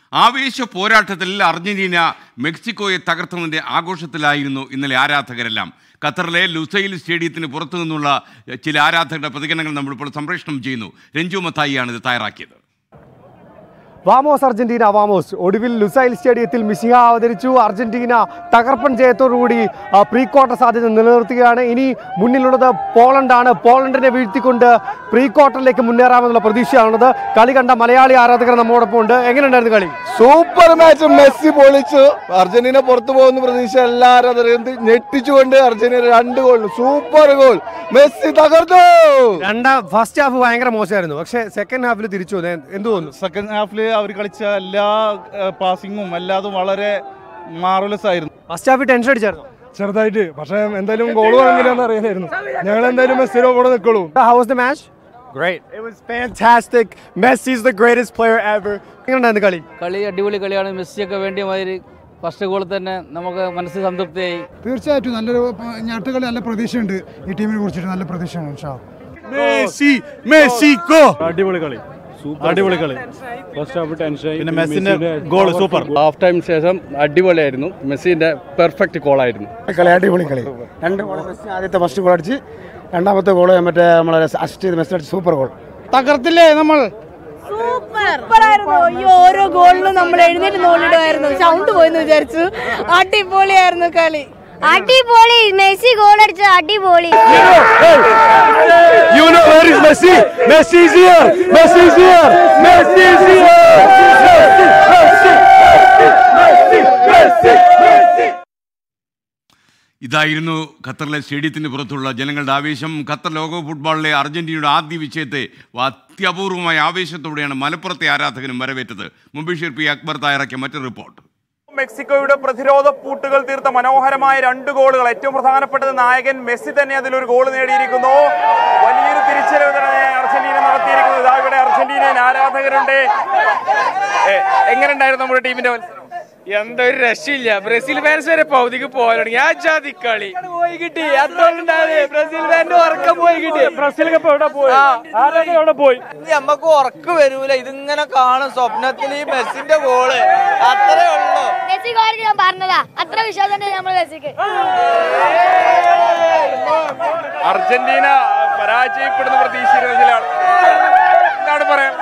ആവേശ പോരാട്ടത്തിൽ അർജന്റീന മെക്സിക്കോയെ തകർത്തതിൻ്റെ ആഘോഷത്തിലായിരുന്നു ഇന്നലെ ആരാധകരെല്ലാം ഖത്തറിലെ ലുസൈൽ സ്റ്റേഡിയത്തിന് പുറത്തു നിന്നുള്ള ചില ആരാധകരുടെ പ്രതികരണങ്ങൾ നമ്മളിപ്പോൾ സംപ്രേഷണം ചെയ്യുന്നു രഞ്ജു മത്തായിയാണ് ഇത് തയ്യാറാക്കിയത് വാമോസ് അർജന്റീന വാമോസ് ഒടുവിൽ ലുസൈൽ സ്റ്റേഡിയത്തിൽ മിസിഹ അവതരിച്ചു അർജന്റീന തകർപ്പൻ ജയത്തോടുകൂടി ആ, പ്രീ ക്വാർട്ടർ സാധ്യത നിലനിർത്തുകയാണ് ഇനി മുന്നിലുള്ളത് പോളണ്ടാണ് പോളണ്ടിനെ വീഴ്ത്തിക്കൊണ്ട് പ്രീ ക്വാർട്ടറിലേക്ക് മുന്നേറാമെന്നുള്ള പ്രതീക്ഷയാണുള്ളത് കളി കണ്ട മലയാളി ആരാധകർ നമ്മോടൊപ്പം ഉണ്ട് എങ്ങനെയുണ്ടായിരുന്നു കളി സൂപ്പർ മാച്ച് മെസ്സി പൊളിച്ചു അർജന്റീന പുറത്തു പോകുന്ന പ്രതീക്ഷ എല്ലാവരും ഞെട്ടിച്ചുകൊണ്ട് അർജന്റീന രണ്ട് ഗോൾ സൂപ്പർ ഗോൾ മെസ്സി തകർത്തു രണ്ടാം ഫസ്റ്റ് ഹാഫ് ഭയങ്കര മോശമായിരുന്നു പക്ഷേ സെക്കൻഡ് ഹാഫിൽ തിരിച്ചു വന്നു. എന്ത് തോന്നുന്നു സെക്കൻഡ് ഹാഫിൽ അവർ കളിച്ച എല്ലാ പാസിങ്ങും എല്ലാതും വളരെ മാർവലസ് ആയിരുന്നു ഫസ്റ്റ് ഹാഫിൽ ടെൻഷൻ അടിച്ചായിരുന്നു ചെറുതായിട്ട് പക്ഷെ എന്തായാലും ഗോൾ വാങ്ങില്ലെന്ന് അറിയാനായിരുന്നു ഞങ്ങൾ എന്തായാലും മെസ്സിയുടെ കൂടെ നിൽക്കുള്ളൂ how was the match Great. It was fantastic. Messi's the greatest player ever. എങ്ങനെയുണ്ടായിരുന്നു കളി കളി അടിപൊളി കളിയാണ് മെസ്സിയൊക്കെ വേണ്ടിയ മാതിരി ഫസ്റ്റ് ഗോൾ തന്നെ നമുക്ക് മനസ്സിൽ സംതൃപ്തിയായി തീർച്ചയായിട്ടും നല്ലൊരു ഞാട്ടുകളി നല്ല പ്രതീക്ഷയുണ്ട് ഈ ടീമിനെ കുറിച്ചിട്ട് നല്ല പ്രതീക്ഷയാണ് ഷാ മെസ്സി മെസ്സിക്കോ അടിപൊളി കളി അടിപൊളി കളി ഫസ്റ്റ് ഹാഫ് ടെൻഷൻ പിന്നെ മെസ്സിന്റെ ഗോൾ സൂപ്പർ ഹാഫ് ടൈം ശേഷം അടിപൊളിയായിരുന്നു മെസ്സിന്റെ പെർഫെക്റ്റ് കോളായിരുന്നു കളി അടിപൊളി കളി രണ്ട് ഗോൾ മെസ്സി ആദ്യത്തെ ഫസ്റ്റ് ഗോൾ അടിച്ച് രണ്ടാമത്തെ ഗോൾ മറ്റേ നമ്മളെ അസിസ്റ്റ് ചെയ്ത് മെസ്സി അടിച്ച് സൂപ്പർ ഗോൾ തകർത്തില്ലേ നമ്മൾ സൂപ്പറായിരുന്നു ഈ ഓരോ ഗോളിനും നമ്മൾ എഴുന്നേറ്റ് നോളിടുമായിരുന്നു സൗണ്ട് പോയെന്ന് വിചാരിച്ചു അടിപൊളിയായിരുന്നു കളി അടിപൊളി മെസ്സി ഗോൾ അടിച്ച അടിപൊളി You know where is Messi? Messi is here. Messi is here. Messi is here. Messi, Messi, Messi, Messi, Messi. ഇതായിരുന്നു ഖത്തറിലെ സ്റ്റേഡിയത്തിന് പുറത്തുള്ള ജനങ്ങളുടെ ആവേശം ഖത്തർ ലോക ഫുട്ബോളിലെ അർജന്റീനയുടെ ആദ്യ വിജയത്തെ അത്യപൂർവമായ ആവേശത്തോടെയാണ് മലപ്പുറത്തെ ആരാധകനും വരവേറ്റത് മുബീഷീർ പി അക്ബർ തയ്യാറാക്കിയ മറ്റൊരു റിപ്പോർട്ട് മെക്സിക്കോയുടെ പ്രതിരോധ പൂട്ടുകൾ തീർത്ത മനോഹരമായ രണ്ട് ഗോളുകൾ ഏറ്റവും പ്രധാനപ്പെട്ടത് നായകൻ മെസ്സി തന്നെ അതിലൊരു ഗോൾ നേടിയിരിക്കുന്നു വലിയൊരു തിരിച്ചറിവ് തന്നെ അർജന്റീന നടത്തിയിരിക്കുന്നത് ഇതാ ഇവിടെ അർജന്റീനൻ ആരാധകരുണ്ട് ഏ, എങ്ങനെയുണ്ടായിരുന്നു നമ്മുടെ ടീമിന്റെ മത്സരം എന്തൊരു രക്ഷയില്ല ബ്രസീൽ ഫാൻസ് വരെ പൗതിക്ക് പോകലുണ്ട് ഞാൻ ജാതി കളി പോയി കിട്ടി അതുകൊണ്ടാണ് ബ്രസീൽ ഫാൻ്റെ ഉറക്കം പോയി കിട്ടി ബ്രസീൽ എവിടെ പോയി എവിടെ പോയി നമ്മക്ക് ഉറക്കം വരൂല ഇതിങ്ങനെ കാണും സ്വപ്നത്തിൽ ഈ മെസ്സിന്റെ ഗോള് അത്രേ ഉള്ളൂ മെസ്സി ഗോൾ ഞാൻ പറഞ്ഞതാ അത്ര വിശ്വാസം ഉണ്ട് നമ്മൾ മെസ്സിക്ക് അർജന്റീന പരാജയപ്പെടുന്ന പ്രതീക്ഷയിലുള്ള ചില ആൾ എന്താണ് പറയാൻ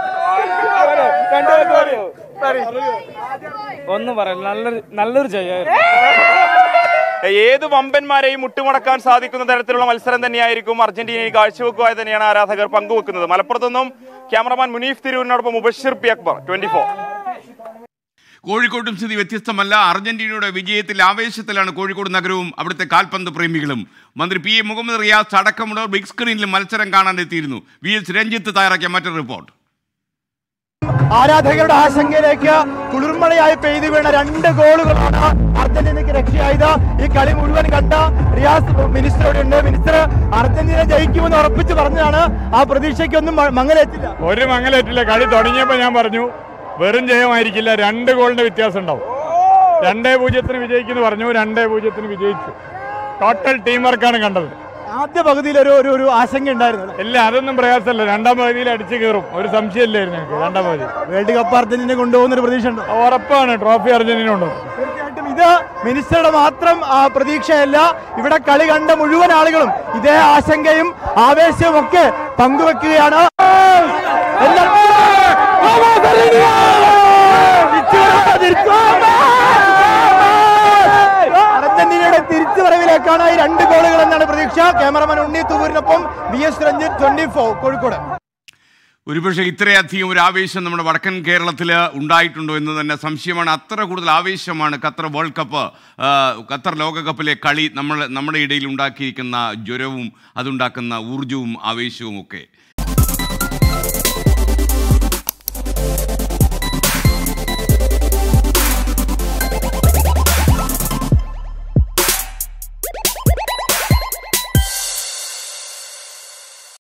ഒന്നും പറയാം നല്ലൊരു നല്ലൊരു ജയമായിരുന്നു ഏത് വമ്പന്മാരെയും മുട്ടുമടക്കാൻ സാധിക്കുന്ന തരത്തിലുള്ള മത്സരം തന്നെയായിരിക്കും അർജന്റീനയിൽ കാഴ്ചവെക്കുക തന്നെയാണ് ആരാധകർ പങ്കുവെക്കുന്നത് മലപ്പുറത്തുനിന്നും ക്യാമറമാൻ മുനീഫ് തിരൂരിനോടൊപ്പം Mubashir P Akbar twenty four കോഴിക്കോട്ടും സ്ഥിതി വ്യത്യസ്തമല്ല അർജന്റീനയുടെ വിജയത്തിൽ ആവേശത്തിലാണ് കോഴിക്കോട് നഗരവും അവിടുത്തെ കാൽപന്ത് പ്രേമികളും മന്ത്രി പി എ മുഹമ്മദ് റിയാസ് അടക്കമുള്ളവർ ബിഗ് സ്ക്രീനിൽ മത്സരം കാണാൻ എത്തിയിരുന്നു വി എസ് രഞ്ജിത്ത് തയ്യാറാക്കിയ മറ്റൊരു റിപ്പോർട്ട് ആരാധകരുടെ ആശങ്കയിലേക്ക് കുളിർമഴയായി പെയ്തു വീണ രണ്ട് ഗോളുകളാണ് അർജന്റീനയ്ക്ക് രക്ഷയായത് ഈ കളി മുഴുവൻ കണ്ട റിയാസ് മിനിസ്റ്ററോട് ഉണ്ട് മിനിസ്റ്റർ അർജന്റീന ജയിക്കുമെന്ന് ഉറപ്പിച്ച് പറഞ്ഞതാണ് ആ പ്രതീക്ഷയ്ക്കൊന്നും മ- മങ്ങലേറ്റില്ല ഒരു മംഗലേറ്റില്ല കളി തുടങ്ങിയപ്പോൾ ഞാൻ പറഞ്ഞു വെറും ജയമായിരിക്കില്ല രണ്ട് ഗോളിന്റെ വ്യത്യാസം ഉണ്ടാവും രണ്ടേ പൂജ്യത്തിന് വിജയിക്കുന്നു പറഞ്ഞു രണ്ടേ പൂജ്യത്തിന് വിജയിച്ചു ടോട്ടൽ ടീം വർക്കാണ് കണ്ടത് ആദ്യ പകുതിയിൽ ഒരു ഒരു ഒരു ആശങ്ക ഉണ്ടായിരുന്നു ഇല്ല അതൊന്നും പ്രയാസമല്ല രണ്ടാം പകുതിയിൽ അടിച്ചു കയറും ഒരു സംശയമില്ലായിരുന്നു എനിക്ക് രണ്ടാം പകുതി വേൾഡ് കപ്പ് അർജന്റീന കൊണ്ടുപോകുന്ന ഒരു പ്രതീക്ഷ ഉണ്ട് ഉറപ്പാണ് ട്രോഫി അർജന്റീന ഉണ്ടോ തീർച്ചയായിട്ടും ഇത് മിനിസ്റ്ററുടെ മാത്രം ആ, പ്രതീക്ഷയല്ല ഇവിടെ കളി കണ്ട മുഴുവൻ ആളുകളും ഇതേ ആശങ്കയും ആവേശവും ഒക്കെ പങ്കുവെക്കുകയാണ് എല്ലാ- അർജന്റീനയുടെ തിരിച്ചുവരവിലേക്കാണ് ഈ രണ്ട് ഗോളുകൾ എന്നാണ് പ്രതീക്ഷ ക്യാമറമാൻ ഉണ്ണി തൂരിനൊപ്പം V S Ranjith twenty four Kozhikode ഒരുപക്ഷെ ഇത്രയധികം ഒരു ആവേശം നമ്മുടെ വടക്കൻ കേരളത്തിൽ ഉണ്ടായിട്ടുണ്ടോ എന്ന് തന്നെ സംശയമാണ് അത്ര കൂടുതൽ ആവേശമാണ് ഖത്തർ വേൾഡ് കപ്പ് ആ, ഖത്തർ ലോകകപ്പിലെ കളി നമ്മൾ നമ്മുടെ ഇടയിൽ ഉണ്ടാക്കിയിരിക്കുന്ന ജ്വരവും അതുണ്ടാക്കുന്ന ഊർജവും ആവേശവും ഒക്കെ